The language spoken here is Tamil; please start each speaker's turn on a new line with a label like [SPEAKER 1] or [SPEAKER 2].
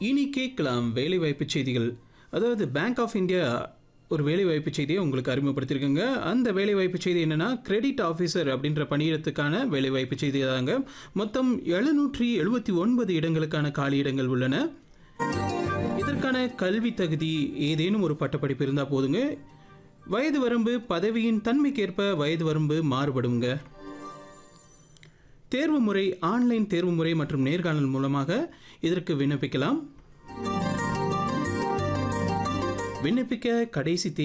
[SPEAKER 1] இனி கேட்கலாம் வேலைவாய்ப்பு செய்திகள் அதாவது பேங்க் ஆஃப் இந்தியா ஒரு வேலைவாய்ப்பு செய்தியை உங்களுக்கு அறிமுகப்படுத்தியிருக்காங்க அந்த வேலைவாய்ப்பு செய்தி என்னன்னா கிரெடிட் ஆஃபீஸர் அப்படின்ற பணியிடத்துக்கான வேலைவாய்ப்பு செய்தி தாங்க மொத்தம் எழுநூற்றி எழுபத்தி ஒன்பது இடங்களுக்கான காலி இடங்கள் உள்ளன இதற்கான கல்வி தகுதி ஏதேனும் ஒரு பட்டப்படிப்பு இருந்தால் போதுங்க வயது வரம்பு பதவியின் தன்மைக்கேற்ப வயது வரம்பு மாறுபடுங்க தேர்வு முறை ஆன்லைன் தேர்வு முறை மற்றும் நேர்காணல் மூலமாக இதற்கு விண்ணப்பிக்கலாம் விண்ணப்பிக்க கடைசி தேதி